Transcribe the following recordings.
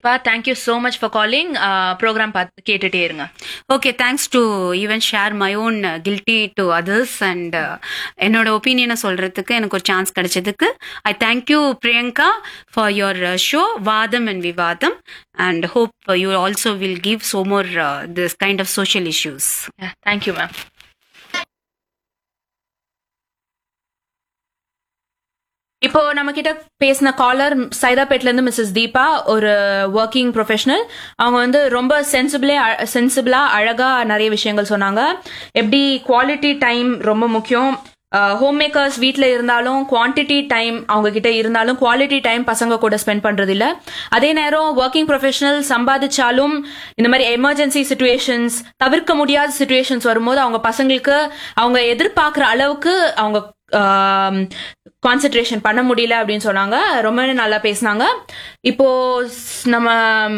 Deepa thank you so much for calling program பார்த்து கேட்டுட்டே இருங்க okay thanks to even share my own guilty to others and என்னோட ஒப்பீனியனை சொல்றதுக்கு எனக்கு ஒரு சான்ஸ் கிடைச்சதுக்கு I thank you Priyanka for your show வாதம் அண்ட் விவாதம் and hope you also will give so more this kind of social issues thank you ma'am இப்போ நம்ம கிட்ட பேசின காலர் சைதாப்பேட்ல இருந்து மிஸ்ஸஸ் தீபா ஒரு ஒர்க்கிங் ப்ரொஃபஷனல் அவங்க வந்து ரொம்ப சென்சிபிளே சென்சிபிளா அழகா நிறைய விஷயங்கள் சொன்னாங்க எப்படி குவாலிட்டி டைம் ரொம்ப முக்கியம் ஹோம் மேக்கர்ஸ் வீட்டில் இருந்தாலும் குவான்டிட்டி டைம் அவங்க கிட்ட இருந்தாலும் குவாலிட்டி டைம் பசங்க கூட ஸ்பெண்ட் பண்றது இல்ல அதே நேரம் ஒர்க்கிங் ப்ரொஃபஷனல் சம்பாதிச்சாலும் இந்த மாதிரி எமர்ஜென்சி சுச்சுவேஷன்ஸ் தவிர்க்க முடியாத சுச்சுவேஷன்ஸ் வரும்போது அவங்க பசங்களுக்கு அவங்க எதிர்பார்க்குற அளவுக்கு அவங்க கான்சென்ட்ரேஷன் பண்ண முடியல அப்படின்னு சொன்னாங்க ரொம்ப நல்லா பேசினாங்க இப்போ ஸ்- நம்ம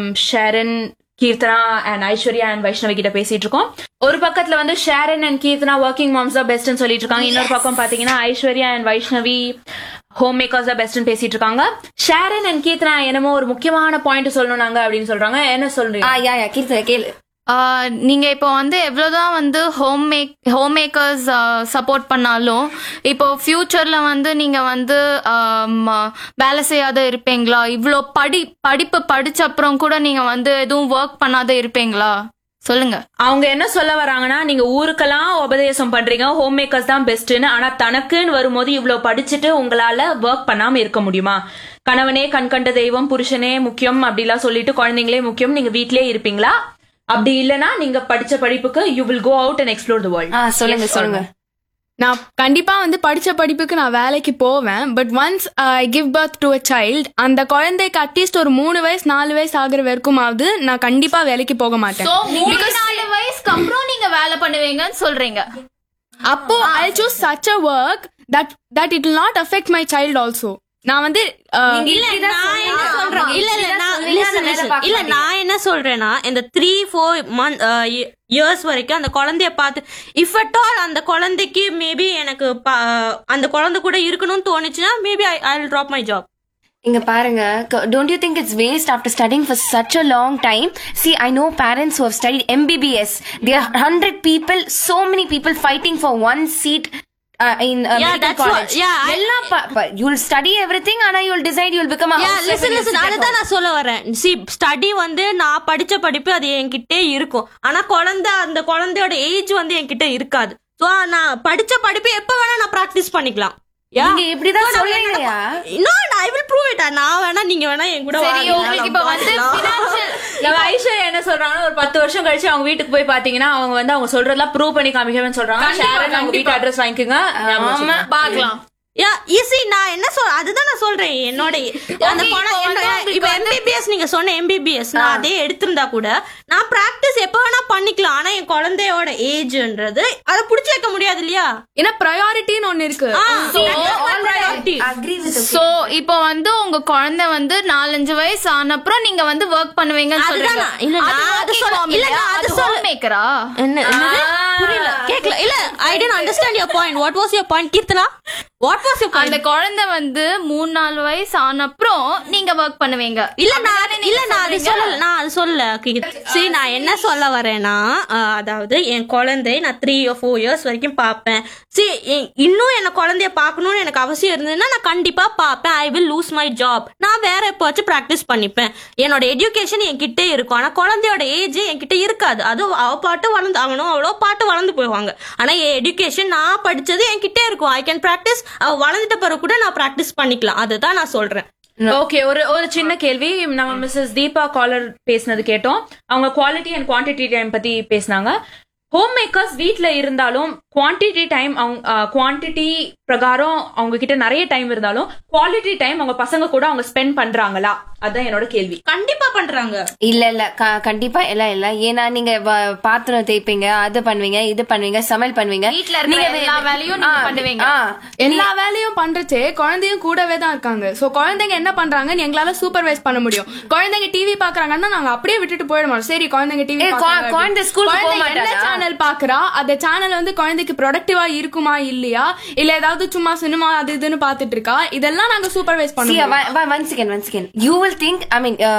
Sharon Keerthana and Aishwarya and Vaishnavi கிட்ட பேசிட்டு இருக்கோம் ஒரு பக்கத்துல வந்து Sharon and Keerthana working moms தான் பெஸ்ட்னு சொல்லிட்டு இருக்காங்க இன்னொரு பக்கம் பாத்தீங்கன்னா Aishwarya and Vaishnavi home makers தான் பெஸ்ட்னு பேசிட்டு இருக்காங்க ஷேரன் அண்ட் கீர்த்தனா என்னமோ ஒரு முக்கியமான பாயிண்ட் சொல்லணும் நாங்க அப்படின்னு சொல்றாங்க என்ன சொல்றீங்க ஆ யா யா கீர்த்தனை கேளு ஆஹ் நீங்க இப்போ வந்து எவ்வளவுதான் வந்து home make home makers support பண்ணாலும் இப்போ ஃபியூச்சர்ல வந்து நீங்க வந்து ஆம், வேலை செய்யாத இருப்பீங்களா இவ்வளோ படி படிப்பு படிச்ச அப்புறம் கூட நீங்க வந்து எதுவும் ஒர்க் பண்ணாத இருப்பீங்களா சொல்லுங்க அவங்க என்ன சொல்ல வராங்கன்னா நீங்க ஊருக்கெல்லாம் உபதேசம் பண்றீங்க ஹோம் மேக்கர்ஸ் தான் பெஸ்ட்னு ஆனா தனக்குன்னு வரும்போது இவ்வளவு படிச்சுட்டு உங்களால ஒர்க் பண்ணாம இருக்க முடியுமா கணவனே கண்கண்ட தெய்வம் புருஷனே முக்கியம் அப்படிலாம் சொல்லிட்டு குழந்தைங்களே முக்கியம் நீங்க வீட்லயே இருப்பீங்களா அப்படி இல்லனா நீங்க படிச்ச படிப்புக்கு you will go out and explore the world ஆ சொல்லுங்க சொல்லுங்க நான் கண்டிப்பா வந்து படிச்ச படிப்புக்கு நான் வேலைக்கு போவேன் but once I give birth to a child அந்த குழந்தைக்கு அட்லீஸ்ட் ஒரு மூணு வயசு நாலு வயசு ஆகுற வரைக்குமாவது நான் கண்டிப்பா வேலைக்கு போக மாட்டேன் மூணு நாலு வயசுக்கு அப்புறம் நீங்க வேலை பண்ணுவீங்கன்னு சொல்றீங்க அப்போ I choose such a work that that it will not affect my child also நான் வந்து uh, இல்ல நான் என்ன சொல்றேன் இல்ல இல்ல நான் listen, listen. இல்ல நான் என்ன சொல்றேன்னா இந்த த்ரீ ஃபோர் மந்த் இயர்ஸ் வரைக்கும் அந்த குழந்தைய பார்த்து இஃப் அட் ஆல் அந்த குழந்தைக்கு மேபி எனக்கு பா- அந்த குழந்தை கூட இருக்கணும்னு தோணுச்சுன்னா maybe I I drop my job இங்க பாருங்க don't you think it's waste after studying for such a long time see I know parents who have studied MBBS there hundred people so many people fighting for one seat in that's what- yeah, I- எல்லாம் you will study everything ஆனா you will decide you will become listen listen அதுதான் நான் சொல்ல வரேன் C study வந்து நான் படிச்ச படிப்பு அது என்கிட்டே இருக்கும் ஆனா குழந்தை அந்த குழந்தையோட ஏஜ் வந்து என்கிட்ட இருக்காது சோ நான் படிச்ச படிப்பு எப்ப வேணா நான் பிராக்டிஸ் பண்ணிக்கலாம் Yeah. நீங்க இப்படிதான் No, நான் சொல்றீங்கயா? No, no, I will prove it. நான் வேணா நீங்க வேணா என் கூட சரி வாங்க. உங்களுக்கு இப்ப வந்து financial- நம்ம ஐஸ்வர்யா என்ன சொல்றாங்கன்னா ஒரு பத்து வருஷம் கழிச்சு அவங்க வீட்டுக்கு போய் பாத்தீங்கன்னா அவங்க வந்து அவங்க சொல்றதெல்லாம் ப்ரூவ் பண்ணி காமிக்கவேன்னு சொல்றாங்க கண்டிப்பா, ஷேரன் அவங்க வீட்டு அட்ரஸ் வாங்கிக்கோங்க ஞாபகம் வச்சுக்கோங்க. பாக்கலாம் Yeah, easy. நான் என்ன சொல் அதுதான் நான் சொல்றேன் என்னோட அந்த Okay, பணம் இப்போ வந்து என்ன- உங்களுக்கு இப்ப எம்பிபிஎஸ் நீங்க சொன்ன எம்பிபிஎஸ் நான் அதே எடுத்திருந்தா கூட நான் பிராக்டிஸ் எப்ப வேணா பண்ணிக்கலாம் ஆனா என் குழந்தையோட ஏஜ்ன்றது அதை புடிச்சு வைக்க முடியாது இல்லையா ஏன்னா ப்ரையாரிட்டின்னு ஒன்னு இருக்கு ஆ, See, that is my all priority. right. Agree with you. So இப்போ வந்து உங்க குழந்தை வந்து நாலஞ்சு வயசு ஆன அப்புறம் நீங்க வந்து ஒர்க் பண்ணுவீங்கன்னு அதுதான் சொல்றீங்க நான்- இல்ல, நான் அது சொல்ல- இல்ல, நான் அது சொல்ல- மேக்கரா என்ன என்னது? புரியல கேக்கல இல்ல I didn't understand your point what was your point Keerthana what was your அந்த பாயிண்ட் குழந்தை வந்து மூணு நாலு வயசு ஆன அப்புறம் நீங்க ஒர்க் பண்ணுவீங்க இல்ல நான் இல்ல நான் அது சொல்லல நான் அது சொல்லல சரி நான் என்ன சொல்ல வரேன்னா அஹ், அதாவது என் குழந்தை நான் த்ரீ ஃபோர் இயர்ஸ் வரைக்கும் பார்ப்பேன் சரி இன்னும் என்ன குழந்தைய பார்க்கணும்னு எனக்கு அவசியம் இருந்ததுன்னா நான் கண்டிப்பா பார்ப்பேன் I will lose my job நான் வேற எப்போச்சும் ப்ராக்டிஸ் பண்ணிப்பேன் என்னோட எஜுகேஷன் என்கிட்ட இருக்கும் ஆனா குழந்தையோட ஏஜ் என்கிட்ட இருக்காது அது அவ பாட்டு வளர்ந்து அவனும் அவ்வளோ பாட்டு வளர்ந்து போயிடுவாங்க ஆனா என் எஜுகேஷன் நான் படிச்சது என்கிட்ட இருக்கும் ஐ கேன் ப்ராக்டிஸ் அவ வளர்ந்துட்ட பிறகு கூட நான் ப்ராக்டிஸ் பண்ணிக்கலாம் அதுதான் நான் சொல்றேன் ஓகே ஒரு ஒரு சின்ன கேள்வி நம்ம மிஸ்ஸஸ் தீபா காலர் பேசினது கேட்டோம் அவங்க குவாலிட்டி அண்ட் குவான்டிட்டி டைம் பத்தி பேசினாங்க ஹோம் மேக்கர்ஸ் வீட்ல இருந்தாலும் குவான்டிட்டி டைம் அவங்க குவான்டிட்டி பிரகாரம் அவங்க கிட்ட நிறைய டைம் இருந்தாலும் குவாலிட்டி டைம் அவங்க பசங்க கூட அவங்க ஸ்பெண்ட் பண்றாங்களா அதான் என்னோட கேள்வி கண்டிப்பா பண்றாங்க இல்ல இல்ல க- கண்டிப்பா இல்ல இல்ல ஏன்னா நீங்க வ- பாத்திரம் தேய்ப்பீங்க அது பண்ணுவீங்க இது பண்ணுவீங்க சமையல் பண்ணுவீங்க வீட்ல இருக்கிற வே- எல்லா வேலையும் நீங்க ஆ, பண்ணுவீங்க. ஆ. எல்லா வேலையும் பண்றச்சே குழந்தையும் கூடவே தான் இருக்காங்க சோ குழந்தைங்க என்ன பண்றாங்கன்னு எங்களால சூப்பர்வைஸ் பண்ண முடியும் குழந்தைங்க டிவி பாக்குறாங்கன்னா நாங்க அப்படியே விட்டுட்டு போயிட மாட்டோம் சரி குழந்தைங்க டிவி ஏய், குழ- குழந்தை school க்கு போக என்ன மாட்டாளா? சேனல் பாக்குறா அந்த சேனல் வந்து குழந்தைக்கு ப்ரொடக்டிவா இருக்குமா இல்லையா இல்ல ஏதாவது சும்மா சினிமா அது இதுன்னு பாத்துட்டு இருக்கா இதெல்லாம் நாங்க சூப்பர்வைஸ் See, பண்ணுவோம் uh, one, one second, one second. You will think, I mean, uh, even though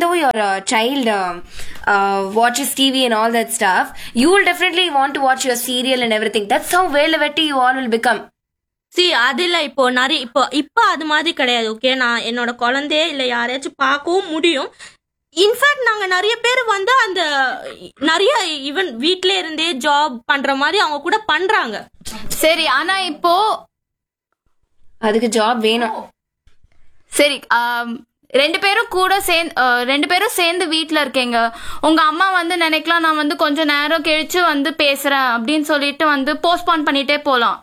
though your uh, child uh, uh, watches TV and all that stuff, you will definitely want to watch your serial and everything. That's how velvety you all will become. See அது இல்ல இப்போ நிறைய இப்போ இப்போ அது மாதிரி கிடையாது okay நான் என்னோட குழந்தைய இல்ல யாரையாச்சும் பார்க்கவும் முடியும் இன்ஃபேக்ட் நாங்க நிறைய பேர் வந்து அந்த நிறைய ஈவன் வீட்ல இருந்தே ஜாப் பண்ற மாதிரி அவங்க கூட பண்றாங்க சரி ஆனா இப்போ அதுக்கு ஜாப் வேணும் சரி ஆம், ரெண்டு பேரும் கூட சேர்ந்து ரெண்டு பேரும் சேர்ந்து வீட்ல இருக்கீங்க உங்க அம்மா வந்து நினைக்கலாம் நான் வந்து கொஞ்ச நேரம் கழிச்சு வந்து பேசுறேன் அப்படின்னு சொல்லிட்டு வந்து போஸ்ட்போன் பண்ணிட்டே போலாம்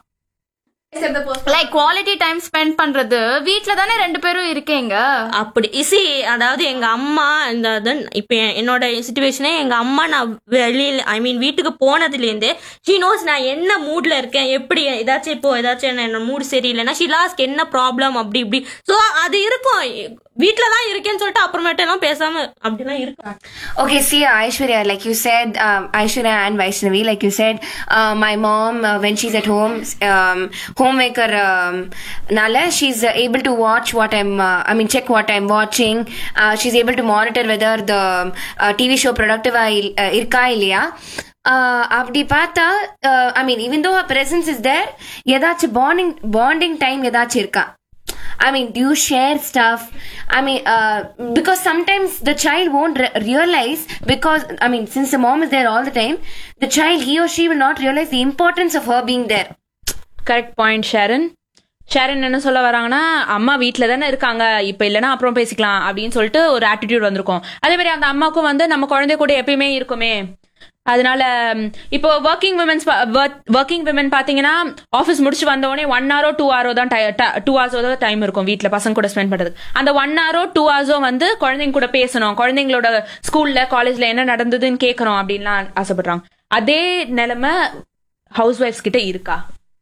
லைக் குவாலிட்டி டைம் ஸ்பெண்ட் பண்றது வீட்ல தானே ரெண்டு பேரும் இருக்கீங்க அப்படி இசி அதாவது எங்க அம்மா இந்த இது இப்போ என்னோட சுச்சுவேஷனே எங்க அம்மா நான் வெளியில ஐ மீன் வீட்டுக்கு போனதுலேருந்து ஷீ நோஸ் நான் என்ன மூட்ல இருக்கேன் எப்படி ஏதாச்சும் இப்போ ஏதாச்சும் என்ன- என்னோட மூட் சரியில்லைன்னா ஷி லாஸ்ட் என்ன ப்ராப்ளம் அப்படி இப்படி ஸோ அது இருக்கும் வீட்ல தான் இருக்கேன்னு சொல்லிட்டு அப்புறமேட்டு எல்லாம் பேசாம அப்படிலாம் இருக்கும் Okay, see, Aishwarya, like you said, um, Aishwarya and Vaishnavi, like you said, uh, my mom, uh, when she's at home, um, homemaker, um, Nala, she's uh, able to watch what I'm, uh, I mean, check what I'm watching. Uh, she's able to monitor whether the uh, TV show productive இருக்கா இல்லையா Uh, அப்படி பார்த்தா I mean even though her presence is there ஏதாச்சும் bonding bonding time ஏதாச்சும் இருக்கா I mean, do you share stuff? I mean, uh, because sometimes the child won't re- realize because, I mean, since the mom is there all the time, the child, he or she will not realize the importance of her being there. Correct point Sharon Sharon என்ன சொல்ல வராங்கன்னா அம்மா வீட்டில் தானே இருக்காங்க இப்போ இல்லைன்னா அப்புறம் பேசிக்கலாம் அப்படின்னு சொல்லிட்டு ஒரு ஆட்டிடியூட் வந்திருக்கும் அதே மாதிரி அந்த அம்மாவுக்கும் வந்து நம்ம குழந்தை கூட எப்பயுமே இருக்குமே அதனால ம், இப்போ ஒர்க்கிங் விமன்ஸ் ஒர்க்கிங் விமன் பாத்தீங்கன்னா ஆஃபீஸ் முடிச்சு வந்த உடனே ஒன் ஹவரோ டூ ஹவரோ தான் டூ ஹவர்ஸோ தான் டைம் இருக்கும் வீட்டில் பசங்க கூட ஸ்பெண்ட் பண்றது அந்த ஒன் ஹவரோ டூ ஹவர்ஸோ வந்து குழந்தைங்க கூட பேசணும் குழந்தைங்களோட ஸ்கூல்ல காலேஜ்ல என்ன நடந்ததுன்னு கேட்கணும் அப்படின்லாம் ஆசைப்படுறாங்க அதே நிலைமை ஹவுஸ் ஒய்ஃப்ஸ் கிட்ட இருக்கா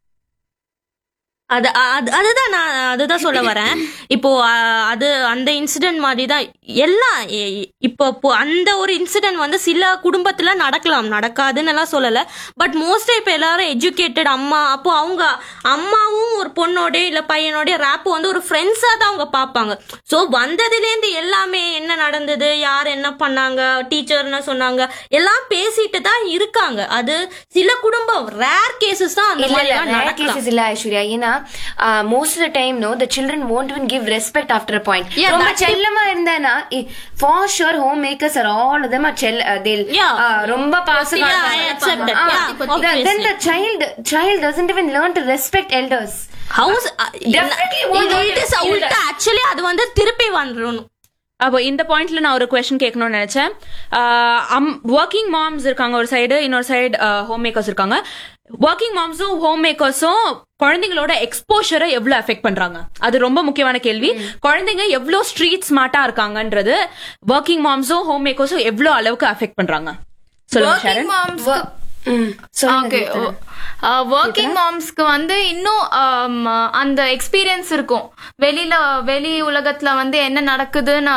அது அது அதுதான் நான் அதுதான் சொல்ல வரேன் இப்போ அஹ், அது அந்த இன்சிடென்ட் மாதிரி தான் எல்லாம் எ- இப்போ இப்போ அந்த ஒரு இன்சிடென்ட் வந்து சில குடும்பத்துல நடக்கலாம் நடக்காதுன்னு எல்லாம் சொல்லல பட் மோஸ்டா இப்போ எல்லாரும் எஜுகேட்டட் அம்மா அப்போ அவங்க அம்மாவும் ஒரு பொண்ணோட இல்ல பையனோட ரேப் வந்து ஒரு ஃப்ரெண்ட்ஸா தான் அவங்க பார்ப்பாங்க ஸோ வந்ததுலேருந்து எல்லாமே என்ன நடந்தது யார் என்ன பண்ணாங்க டீச்சர் என்ன சொன்னாங்க எல்லாம் பேசிட்டு தான் இருக்காங்க அது சில குடும்பம் ரேர் கேசஸ் தான் அந்த இல்ல மாதிரி இல்ல எல்லாம் rare நடக்கலாம் cases இல்ல ஐஸ்வர்யா ஏன்னா most of the time no the children won't even give respect after a point Yeah, ரொம்ப that's it. செல்லமா இருந்தானா for sure home makers are all of them are செல் they'll Yeah. uh, ரொம்ப பாசம் Yeah, I accept that. Yeah, obviously. then the child child doesn't even learn to respect elders house Definitely won't இது want it to is feel உல்டா that. Actually அது வந்து திருப்பி வந்துடும் அப்போ இந்த பாயிண்ட்ல நான் ஒரு கொஸ்டின் கேட்கணும்னு நினைச்சேன் ஒர்க்கிங் மாம்ஸ் இருக்காங்க ஒரு சைடு இன்னொரு சைடு ஹோம் மேக்கர்ஸ் இருக்காங்க ஒர்க்கிங் மாம்ஸும் ஹோம் மேக்கர்ஸும் குழந்தைங்களோட எக்ஸ்போஷரை எவ்வளவு அஃபெக்ட் பண்றாங்க அது ரொம்ப முக்கியமான கேள்வி குழந்தைங்க எவ்வளவு ஸ்ட்ரீட் ஸ்மார்ட்டா இருக்காங்கன்றது ஒர்க்கிங் மாம்ஸும் ஹோம் மேக்கர்ஸும் எவ்வளவு அளவுக்கு அஃபெக்ட் பண்றாங்க சொல்லுங்க ஷாரன் மாம்ஸ் ம், சொல்லுங்க ஓகே கீர்த்தனா. ஒர்க்கிங் மாம்ஸ்க்கு வந்து இன்னும் um, அந்த எக்ஸ்பீரியன்ஸ் இருக்கும் வெளியில வெளி உலகத்துல வந்து என்ன நடக்குதுன்னு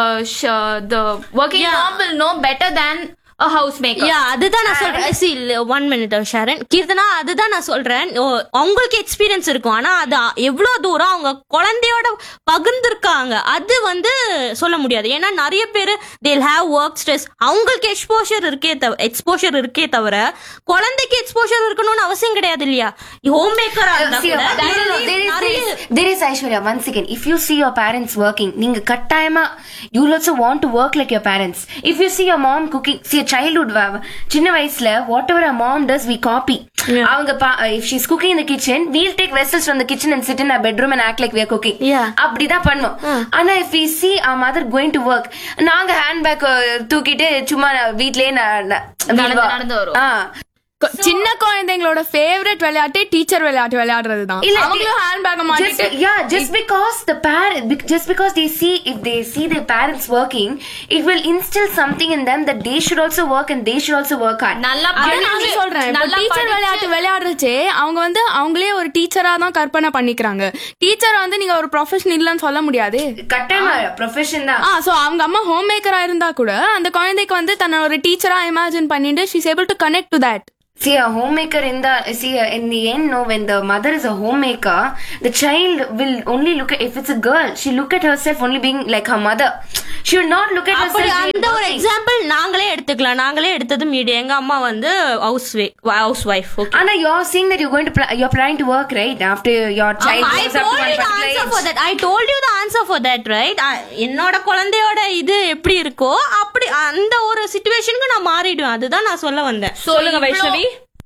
working mom will know better than a house maker yeah அதுதான் நான் சொல்றேன் see one minute Sharon Keerthana அதுதான் நான் சொல்றேன் ஓ, அவங்களுக்கு எக்ஸ்பீரியன்ஸ் இருக்கும் ஆனா அது எவ்வளவு தூரம் அவங்க குழந்தையோட பகிர்ந்திருக்காங்க அது வந்து சொல்ல முடியாது ஏன்னா நிறைய பேர் தேல் ஹேவ் ஒர்க் ஸ்ட்ரெஸ் அவங்களுக்கு எக்ஸ்போஷர் இருக்கே தவிர எக்ஸ்போஷர் இருக்கே தவிர குழந்தைக்கு எக்ஸ்போஷர் இருக்கணும்னு அவசியம் கிடையாது இல்லையா ஹோம் மேக்கரா இருந்தா See, கூட no, no, no, there is, there is, there is Aishwarya, once again, if you see your parents working, நீங்க கட்டாயமா you will also want to work like your parents. If you see your mom cooking, see a childhood, வ- சின்ன வயசுல whatever our mom does, we copy. அவங்க பா- if she's cooking in the kitchen, we'll take vessels from the kitchen and sit in our bedroom and act like we are cooking. Yeah. அப்படிதான் பண்ணும் ஆனா if we see our mother going to work, நாங்க handbag தூக்கிட்டு சும்மா வீட்லயே ந- ந- நடந்து நடந்து வருவோம். ஆ. கொ- சின்ன குழந்தைங்களோட ஃபேவரட் விளையாட்டு டீச்சர் விளையாட்டு விளையாடுறது தான் இல்ல, அவங்களும் ஹேண்ட் பேக் just, மாட்டிட்டு yeah just because the parent just because they see if they see their parents working it will instill something in them that they should also work and they should also work hard நல்லா அதான் நான் படிச்சு, சொல்றேன் இப்போ நல்லா teacher படிச்சு- விளையாட்டு விளையாடுறச்சே அவங்க வந்து அவங்களே ஒரு டீச்சரா தான் கற்பனை பண்ணிக்கிறாங்க டீச்சர் வந்து நீங்க ஒரு ப்ரொஃபஷன் இல்லைன்னு சொல்ல முடியாது கட்டாயமா ப்ரொஃபஷன் தான் ஆ சோ அவங்க அம்மா ஹோம் மேக்கரா இருந்தா கூட அந்த குழந்தைக்கு வந்து தன்னை ஒரு டீச்சரா இமேஜின் பண்ணிட்டு she's able to connect to that See, a homemaker in the see uh, in the end, no. When the mother is a homemaker, the child will only look at if it's a girl, she look at herself only being like her mother. She will not look at அப்படி herself. அந்த ஒரு example நாங்களே எடுத்துக்கலாம் நாங்களே எடுத்தது media எங்க அம்மா வந்து house house wife okay Anna, you're saying that you're going to pl- you're planning to work right after your child I grows up to told one you the particular answer age. for that. I told you the answer for that, right? I- என்னோட குழந்தையோட இது எப்படி இருக்கோ அப்படி அந்த ஒரு சுச்சுவேஷனுக்கு நான் மாறிடுவேன் அதுதான் நான் சொல்ல வந்தேன் சொல்லுங்க வைஷ்ணவி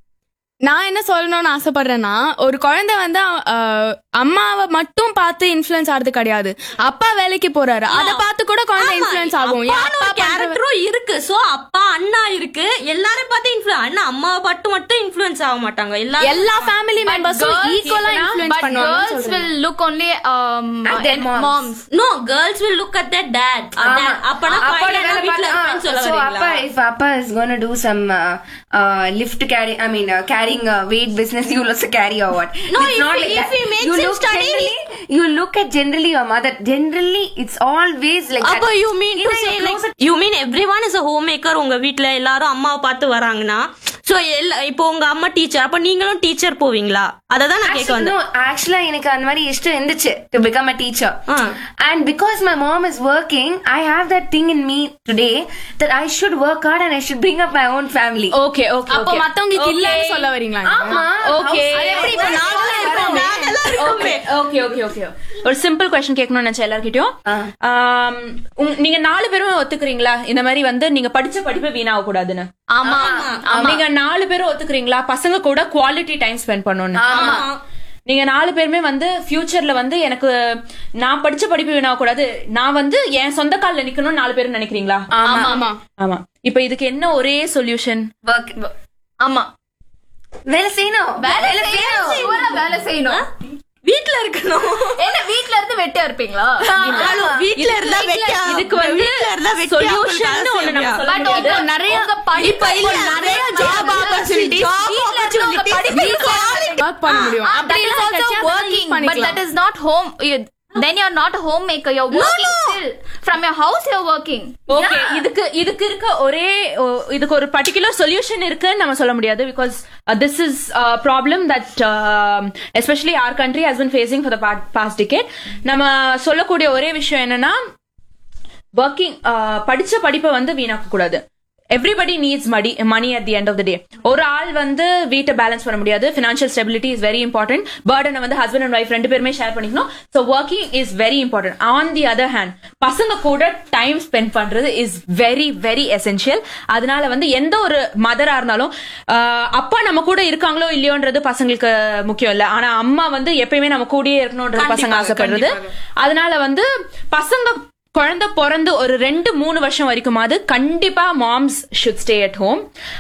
நான் என்ன சொல்லணும்னு ஆசைப்படுறேன்னா ஒரு குழந்தை வந்து அஹ், அம்மாவை மட்டும் பார்த்து இன்ஃப்ளூயன்ஸ் ஆறது கிடையாது அப்பா வேலைக்கு போறாரு அதை பார்த்து கூட குழந்தை இன்ஃப்ளூயன்ஸ் ஆகும் என் அப்பா பண்ற- கேரக்டரும் இருக்கு சோ அப்பா அண்ணா இருக்கு எல்லாரும் பார்த்து இன்ஃபுளூன் அண்ணா அம்மாவை பார்த்து மட்டும் இன்ஃபுளுன்ஸ் ஆக மாட்டாங்க எல்லாரும் எல்லா ஃபேமிலி மெம்பர்ஸும் ஈக்குவலா இன்ஃப்ளூயன்ஸ் But பண்ணுவாங்க girls will look only um, At their at moms. moms. No girls will look at that dad அப்பனா அப்பா பையன் வேலை வீட்ல பார்த்து- இருப்பேன்னு சொல்ல so வரீங்களா appa, if appa is going to do some uh, uh, lift carry, I mean uh, carrying uh, weight business, you will also carry or what? No, It's if not he- like if that. he makes you him look study- generally, you look at generally your mother. Generally, it's always like அப்போ that. You mean to ஏன்னா, say you're like closer you mean everyone is a home maker உங்க வீட்ல எல்லாரும் அம்மாவை பார்த்து வராங்கன்னா so எல்லா இப்போ உங்க அம்மா டீச்சர் அப்ப நீங்களும் டீச்சர் போவீங்களா அததான் நான் கேட்க Actually, வந்தேன் no, actually எனக்கு அந்த மாதிரி இஷ்டம் இருந்துச்சு to become a teacher. ஆ. And because my mom is working, I have that thing in me today that I should work hard and I should bring up my own family. Okay okay அப்போ மத்தவங்களுக்கு இல்லன்னு சொல்ல வரீங்களா ஆமா. Okay எப்படி இப்ப நாங்களும் இருக்கோமே. ஓகே ஓகே ஓகே ஓகே ஒரு சிம்பிள் கொஸ்டின் கேட்கணும்னு நினைச்சேன் எல்லார்கிட்டயும் ஆம், உங்க- நீங்க நாலு பேரும் ஒத்துக்கிறீங்களா இந்த மாதிரி வந்து நீங்க படிச்ச படிப்பு வீணாக கூடாதுன்னு ஆமா நீங்க நாலு பேரும் ஒத்துக்கிறீங்களா பசங்க கூட குவாலிட்டி டைம் ஸ்பெண்ட் பண்ணணும்னு நீங்க நாலு பேருமே வந்து ஃபியூச்சர்ல வந்து எனக்கு நான் படிச்ச படிப்பு வீணாக கூடாது நான் வந்து என் சொந்த கால்ல நிக்கணும்னு நாலு பேரும் நினைக்கிறீங்களா ஆமா ஆமா ஆமா இப்ப இதுக்கு என்ன ஒரே சொல்யூஷன் Work. ஆமா வேலை செய்யணும் வேலை செய்யணும் Sure ஆ வேலை செய்யணும் வீட்ல இருக்கணும் என்ன வீட்ல இருந்து வெட்டியா இருப்பீங்களா வீட்ல இருந்தா வெட்டியா இதுக்கு வந்து வீட்ல இருந்தா வெட்டியா சொல்யூஷன் ஒண்ணு நம்ம சொல்ல பட் முடியாது உங்க நிறைய இப்ப இல்ல நிறைய job opportunities job opportunities work பண்ண முடியும் that is also working but that is not home you, then you're not a homemaker you're working still from your house you're working okay இதுக்கு இதுக்கு இருக்க ஒரே ஓ, இதுக்கு ஒரு பர்டிகுலர் சொல்யூஷன் இருக்குன்னு நம்ம சொல்ல முடியாது because this is problem that especially our country has been facing for the past decade நம்ம சொல்லக்கூடிய ஒரே விஷயம் என்னன்னா ஒர்க்கிங் படிச்ச படிப்பை வந்து வீணாக்க கூடாது எவ்ரிபடி நீட்ஸ் மடி money at the end of the day ஒரு ஆள் வந்து வீட்டை பேலன்ஸ் பண்ண முடியாது financial stability is very important பர்டனை வந்து ஹஸ்பண்ட் அண்ட் ஒய்ஃப் ரெண்டு பேருமே ஷேர் பண்ணிக்கணும் so working is very important on the other hand பசங்க கூட டைம் ஸ்பெண்ட் பண்றது இஸ் வெரி வெரி எசென்ஷியல் அதனால வந்து எந்த ஒரு மதரா இருந்தாலும் ஆஹ், அப்பா நம்ம கூட இருக்காங்களோ இல்லையோன்றது பசங்களுக்கு முக்கியம் இல்ல ஆனா அம்மா வந்து எப்பயுமே நம்ம கூடயே இருக்கணும்ன்றது பசங்க ஆசைப்படுறது அதனால வந்து பசங்க குழந்தை பிறந்து ஒரு ரெண்டு மூணு வருஷம் வரைக்குமாவது கண்டிப்பா moms should stay at home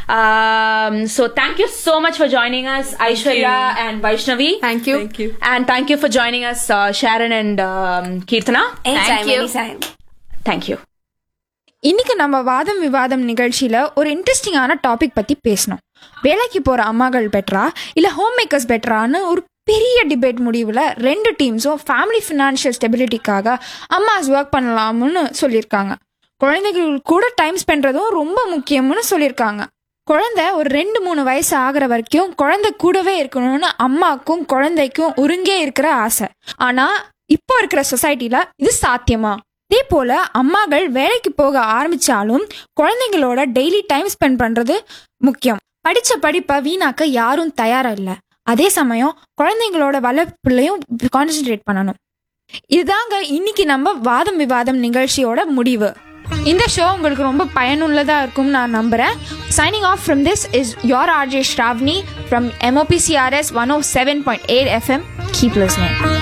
so thank you so much for joining us Aishwarya and Vaishnavi thank you and thank you for joining us Sharon and Keerthana Anytime, anytime. Thank you இன்னைக்கு நம்ம வாதம் விவாதம் நிகழ்ச்சியில ஒரு இன்ட்ரெஸ்டிங்கான டாபிக் பத்தி பேசணும் வேலைக்கு போற அம்மாக்கள் பெட்டரா இல்ல ஹோம் மேக்கர்ஸ் பெட்டரான்னு ஒரு பெரிய டிபேட் முடிவில் ரெண்டு டீம்ஸும் ஃபேமிலி ஃபினான்ஷியல் ஸ்டெபிலிட்டிக்காக அம்மாஸ் ஒர்க் பண்ணலாம்னு சொல்லியிருக்காங்க குழந்தைகள் கூட டைம் ஸ்பெண்ட்றதும் ரொம்ப முக்கியம்னு சொல்லியிருக்காங்க குழந்தை ஒரு ரெண்டு மூணு வயசு ஆகிற வரைக்கும் குழந்தை கூடவே இருக்கணும்னு அம்மாக்கும் குழந்தைக்கும் ஒருங்கே இருக்கிற ஆசை ஆனா இப்போ இருக்கிற சொசைட்டில இது சாத்தியமா இதே போல அம்மாக்கள் வேலைக்கு போக ஆரம்பிச்சாலும் குழந்தைங்களோட டெய்லி டைம் ஸ்பெண்ட் பண்றது முக்கியம் படிச்ச படிப்பை வீணாக்க யாரும் தயாரா இல்ல அதே சமயம் குழந்தைங்களோட வளர்ப்புலையும் கான்சென்ட்ரேட் பண்ணணும் இதுதாங்க இன்னைக்கு நம்ம வாதம் விவாதம் நிகழ்ச்சியோட முடிவு இந்த ஷோ உங்களுக்கு ரொம்ப பயனுள்ளதா இருக்கும்னு நான் நம்புறேன் signing off from this is your RJ Sravni from MOPCRS one oh seven point eight FM keep listening